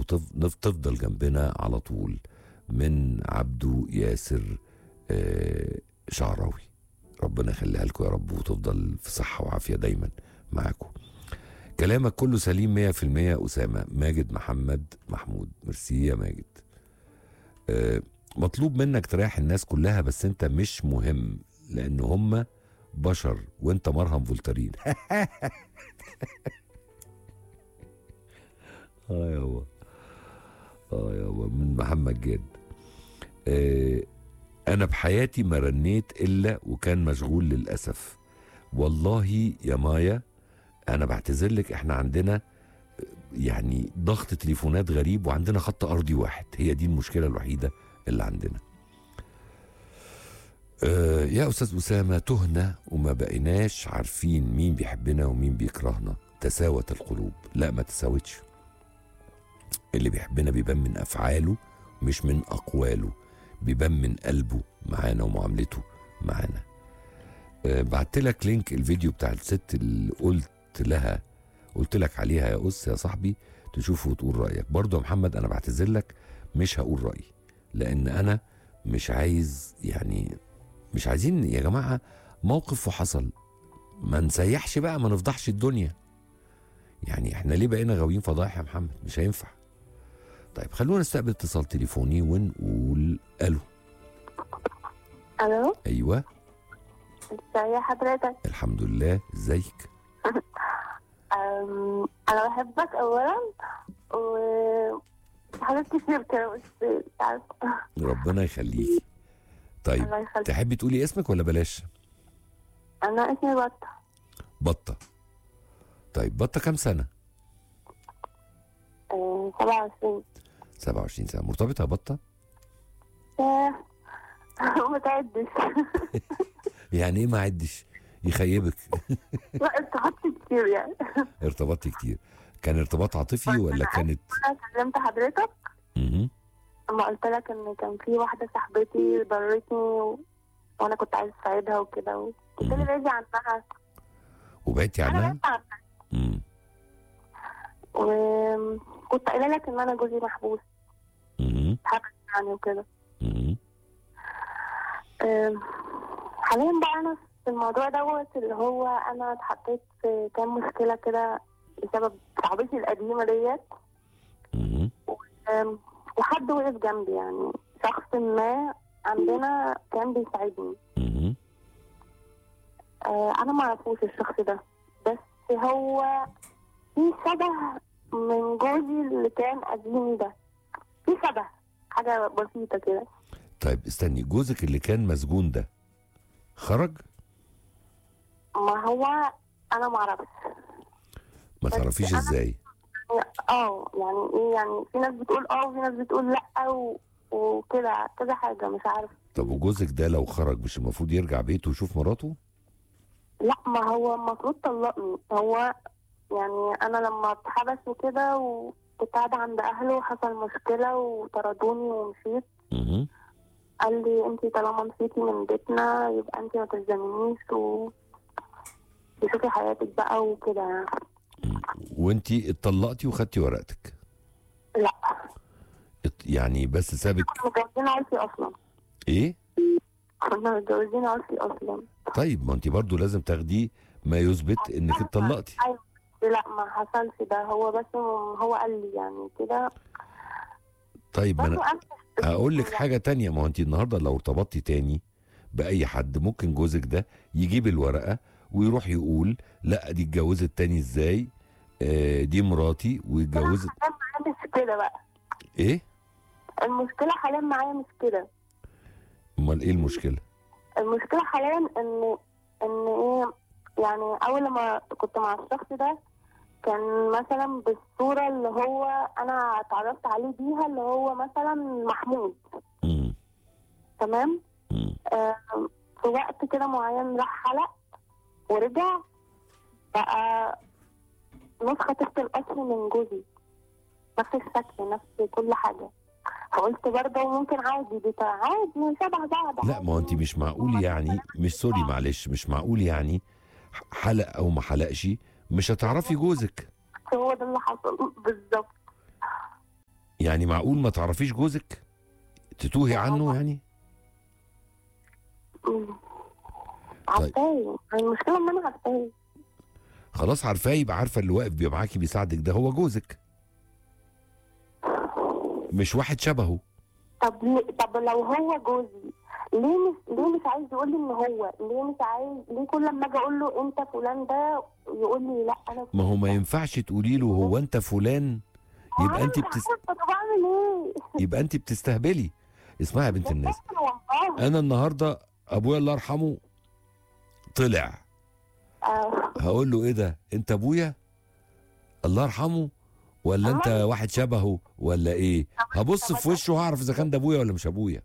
وتفضل جنبنا على طول من عبدو ياسر آه، شعراوي ربنا يخليها لكم يا رب وتفضل في صحة وعافية دايما معاكم كلامك كله سليم 100% يا أسامة ماجد محمد محمود ميرسي يا ماجد آه، مطلوب منك تريح الناس كلها بس انت مش مهم لان هم بشر وانت مرهم فولترين اه يابا اه يابا من محمد جاد آه انا بحياتي ما رنيت الا وكان مشغول للاسف والله يا مايا انا بعتذر لك احنا عندنا يعني ضغط تليفونات غريب وعندنا خط ارضي واحد هي دي المشكله الوحيده اللي عندنا آه يا استاذ اسامه تهنا وما بقيناش عارفين مين بيحبنا ومين بيكرهنا تساوت القلوب لا ما تساوتش اللي بيحبنا بيبان من افعاله مش من اقواله بيبان من قلبه معانا ومعاملته معانا أه بعت لك لينك الفيديو بتاع الست اللي قلت لها قلت لك عليها يا أس يا صاحبي تشوفه وتقول رأيك برضه يا محمد أنا بعتذر لك مش هقول رأيي لأن أنا مش عايز يعني مش عايزين يا جماعة موقف وحصل ما نسيحش بقى ما نفضحش الدنيا يعني احنا ليه بقينا غاويين فضايح يا محمد مش هينفع طيب خلونا نستقبل اتصال تليفوني ونقول الو الو ايوه ازي حضرتك الحمد لله ازيك أم، انا بحبك اولا و حاجات كتير كده بس مش عارفه ربنا يخليكي طيب الله يخليك تحبي تقولي اسمك ولا بلاش انا اسمي بطه بطه طيب بطه كام سنه أم، 27 27 سنه مرتبطه يا بطه ياه، ما تعدش يعني ايه ما عدش يخيبك لا ارتبطت كتير يعني ارتبطتي كتير كان ارتباط عاطفي ولا كانت انا كلمت حضرتك مهم. اما قلت لك ان كان في واحده صاحبتي ضرتني و... وانا كنت عايز اساعدها وكده و... قلت لي بعيدي عنها وبعدتي انا عنها بعدت عنها مم. وكنت قايله لك ان انا جوزي محبوس مهم. حبس يعني وكده مهم. أم، حاليا بقى انا في الموضوع دوت اللي هو انا اتحطيت في كام مشكله كده بسبب صاحبتي القديمه ديت مهم. أم، وحد وقف جنبي يعني شخص ما عندنا كان بيساعدني مهم. أه، انا ما اعرفوش الشخص ده بس هو في شبه من جوزي اللي كان قديم ده في شبه حاجه بسيطه كده طيب استني جوزك اللي كان مسجون ده خرج ما هو انا ما اعرفش ما بس تعرفيش أنا- ازاي اه يعني ايه يعني في ناس بتقول اه وفي ناس بتقول لا و... وكده كذا حاجه مش عارف طب وجوزك ده لو خرج مش المفروض يرجع بيته ويشوف مراته لا ما هو المفروض طلقني هو يعني انا لما اتحبس وكده وكنت قاعده عند اهله حصل مشكله وطردوني ومشيت مهم. قال لي انت طالما مشيتي من بيتنا يبقى انت ما تلزمنيش و تشوفي حياتك بقى وكده يعني. وانتي اتطلقتي وخدتي ورقتك لا ات- يعني بس سابك كنا متجوزين عرفي اصلا ايه كنا متجوزين عرفي اصلا طيب ما انت برضو لازم تاخدي ما يثبت انك اتطلقتي ايوه لا ما حصلش ده هو بس هو قال لي يعني كده طيب ما برضه انا انا هقول لك حاجه تانية ما هو انت النهارده لو ارتبطتي تاني باي حد ممكن جوزك ده يجيب الورقه ويروح يقول لا دي اتجوزت تاني ازاي آه دي مراتي واتجوزت معايا مش كده بقى ايه المشكله حاليا معايا مش كده امال ايه المشكله المشكله حاليا ان ان ايه يعني اول لما كنت مع الشخص ده كان مثلا بالصوره اللي هو انا اتعرفت عليه بيها اللي هو مثلا محمود امم تمام امم آه، في وقت كده معين راح حلق ورجع بقى نسخة طبق الأصل من جوزي نفس الشكل نفس كل حاجة فقلت برضه ممكن عادي دي عادي شبه بعض لا ما هو انت عادي. مش معقول يعني مش سوري معلش مش معقول يعني حلق او ما حلقش مش هتعرفي جوزك هو ده اللي حصل بالظبط يعني معقول ما تعرفيش جوزك تتوهي عنه يعني مم. عارفاه المشكله ان انا عارفاه خلاص عارفاه يبقى عارفه اللي واقف بيبقى معاكي بيساعدك ده هو جوزك مش واحد شبهه طب ليه- طب لو هو جوزي ليه مش ليه مش عايز يقول لي ان هو ليه مش عايز ليه كل لما اجي اقول له انت فلان ده يقول لي لا انا ما هو ما فلان. ينفعش تقولي له هو انت فلان يبقى أنا انت مش بتس... عارفة طب اعمل ايه يبقى انت بتستهبلي اسمعي يا بنت الناس والله انا النهارده ابويا الله يرحمه طلع آه، هقول له ايه ده انت ابويا الله يرحمه ولا انت واحد شبهه ولا ايه هبص في وشه هعرف اذا كان ده ابويا ولا مش ابويا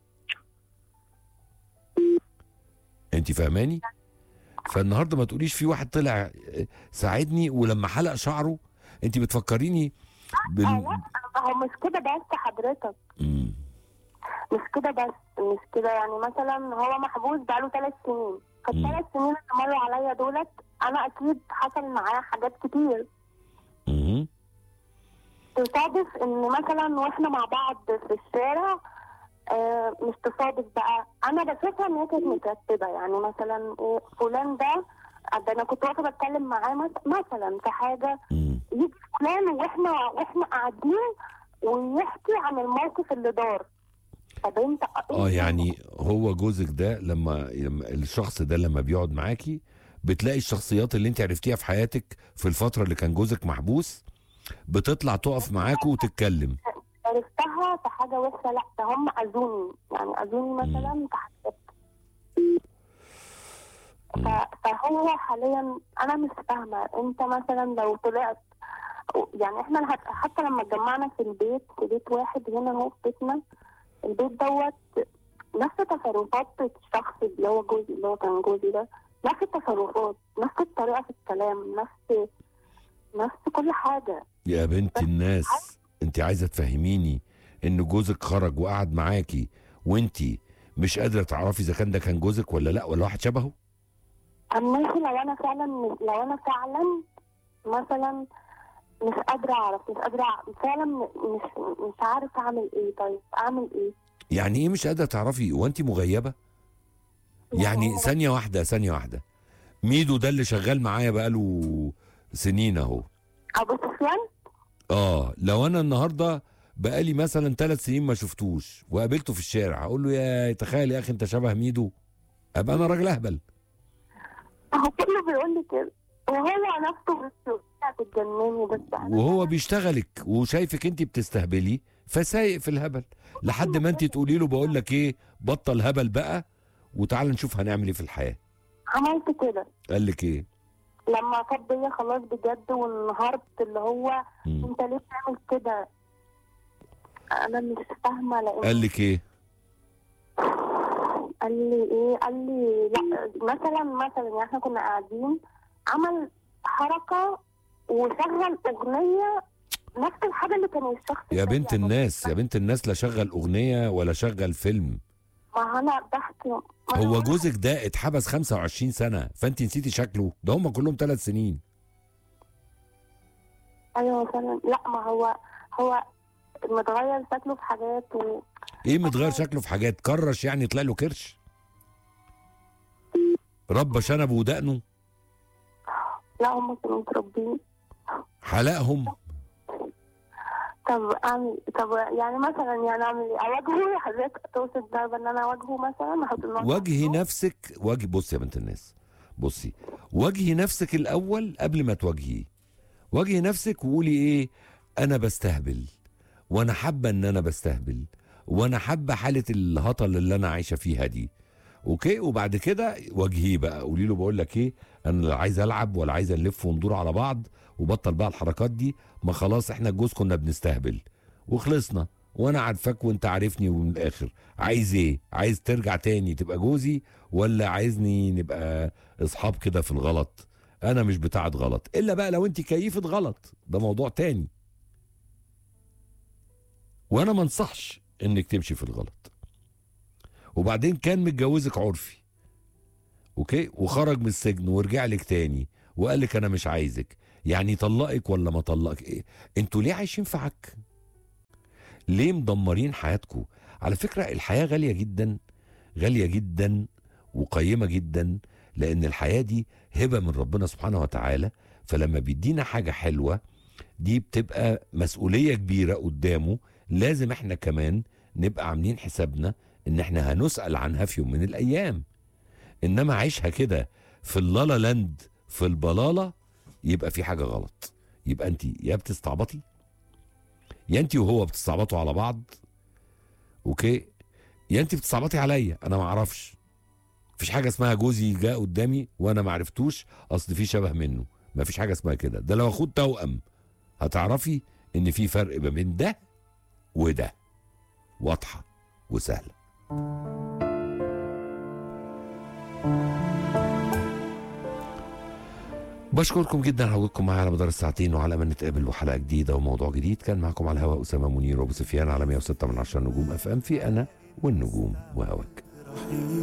انت فاهماني فالنهارده ما تقوليش في واحد طلع اه، ساعدني ولما حلق شعره انت بتفكريني بال... آه، لا هو مش كده بس حضرتك مم. مش كده بس مش كده يعني مثلا هو محبوس بقاله ثلاث سنين فالثلاث سنين اللي مروا عليا دولت انا اكيد حصل معايا حاجات كتير مم. تصادف ان مثلا واحنا مع بعض في الشارع آه مش تصادف بقى انا بشوفها ان هي كانت مترتبه يعني مثلا إيه، فلان ده ده انا كنت واقفه بتكلم معاه مس- مثلا في حاجه مم. يجي فلان واحنا واحنا قاعدين ويحكي عن الموقف اللي دار طب انت اه يعني هو جوزك ده لما لما الشخص ده لما بيقعد معاكي بتلاقي الشخصيات اللي انت عرفتيها في حياتك في الفترة اللي كان جوزك محبوس بتطلع تقف معاكوا وتتكلم عرفتها في حاجه وحشه لا ده هم اذوني يعني اذوني مثلا في حاجات ف- فهو حاليا انا مش فاهمه انت مثلا لو طلعت يعني احنا لحد- حتى لما اتجمعنا في البيت في بيت واحد هنا اهو في بيتنا البيت دوت نفس تصرفات الشخص اللي هو جوزي اللي هو كان جوزي ده نفس التصرفات نفس الطريقه في الكلام نفس نفس كل حاجه يا بنت الناس انت عايزة تفهميني ان جوزك خرج وقعد معاكي وانت مش قادرة تعرفي اذا كان ده كان جوزك ولا لا ولا واحد شبهه اما ماشي لو انا فعلا لو انا فعلا مثلا مش قادره اعرف مش قادره أع- فعلا مش مش عارفه اعمل ايه طيب اعمل ايه يعني ايه مش قادرة تعرفي وانت مغيبة يعني ثانية واحدة ثانية واحدة ميدو ده اللي شغال معايا بقاله سنين اهو ابو سفيان اه لو انا النهارده بقالي مثلا ثلاث سنين ما شفتوش وقابلته في الشارع اقول له يا تخيل يا اخي انت شبه ميدو ابقى انا راجل اهبل هو كله بيقول لي كده وهو نفسه بس بتجنني بس انا وهو بيشتغلك وشايفك انت بتستهبلي فسايق في الهبل لحد ما انت تقولي له بقول لك ايه بطل هبل بقى وتعال نشوف هنعمل ايه في الحياه عملت كده قال لك ايه لما فاض بيا خلاص بجد وانهارت اللي هو مم. انت ليه بتعمل كده انا مش فاهمه لان قال لك ايه قال لي ايه قال لي لا مثلا مثلا يعني احنا كنا قاعدين عمل حركه وشغل اغنيه نفس الحاجه اللي كان الشخص يا ده بنت بيعملها. الناس يا بنت الناس لا شغل اغنيه ولا شغل فيلم ما انا بحكي ما هو أنا- جوزك ده اتحبس 25 سنه فانت نسيتي شكله ده هم كلهم ثلاث سنين ايوه فعلا لا ما هو هو متغير شكله في حاجات و... ايه متغير شكله في حاجات كرش يعني طلع له كرش ربى شنبه ودقنه لا هم كانوا متربيين حلقهم طب اعمل طب يعني مثلا يعني اعمل ايه؟ اواجهه حضرتك تقصد ده ان انا اواجهه مثلا احط النقطة واجهي عنده؟ نفسك واجهي بص يا بنت الناس بصي واجهي نفسك الاول قبل ما تواجهيه واجهي نفسك وقولي ايه انا بستهبل وانا حابه ان انا بستهبل وانا حابه حاله الهطل اللي انا عايشه فيها دي اوكي وبعد كده واجهيه بقى قولي له بقول لك ايه انا لا عايز العب ولا عايز نلف وندور على بعض وبطل بقى الحركات دي ما خلاص احنا الجوز كنا بنستهبل وخلصنا وانا عارفاك وانت عارفني ومن الاخر عايز ايه عايز ترجع تاني تبقى جوزي ولا عايزني نبقى اصحاب كده في الغلط انا مش بتاعت غلط الا بقى لو انت كيفة غلط ده موضوع تاني وانا ما انصحش انك تمشي في الغلط وبعدين كان متجوزك عرفي اوكي وخرج من السجن ورجع لك تاني وقال لك انا مش عايزك يعني طلقك ولا ما طلقك ايه انتوا ليه عايشين في عك ليه مدمرين حياتكم على فكره الحياه غاليه جدا غاليه جدا وقيمه جدا لان الحياه دي هبه من ربنا سبحانه وتعالى فلما بيدينا حاجه حلوه دي بتبقى مسؤوليه كبيره قدامه لازم احنا كمان نبقى عاملين حسابنا ان احنا هنسال عنها في يوم من الايام انما عيشها كده في اللالا لاند في البلاله يبقى في حاجه غلط يبقى انت يا بتستعبطي يا انت وهو بتستعبطوا على بعض اوكي يا انت بتستعبطي عليا انا ما اعرفش مفيش حاجه اسمها جوزي جاء قدامي وانا ما عرفتوش اصل في شبه منه مفيش حاجه اسمها كده ده لو اخوه توأم هتعرفي ان في فرق ما بين ده وده واضحه وسهله بشكركم جدا على وجودكم معايا على مدار الساعتين وعلى امل نتقابل وحلقه جديده وموضوع جديد كان معكم على الهواء اسامه منير وابو سفيان على 106 من 10 نجوم اف ام في انا والنجوم وهواك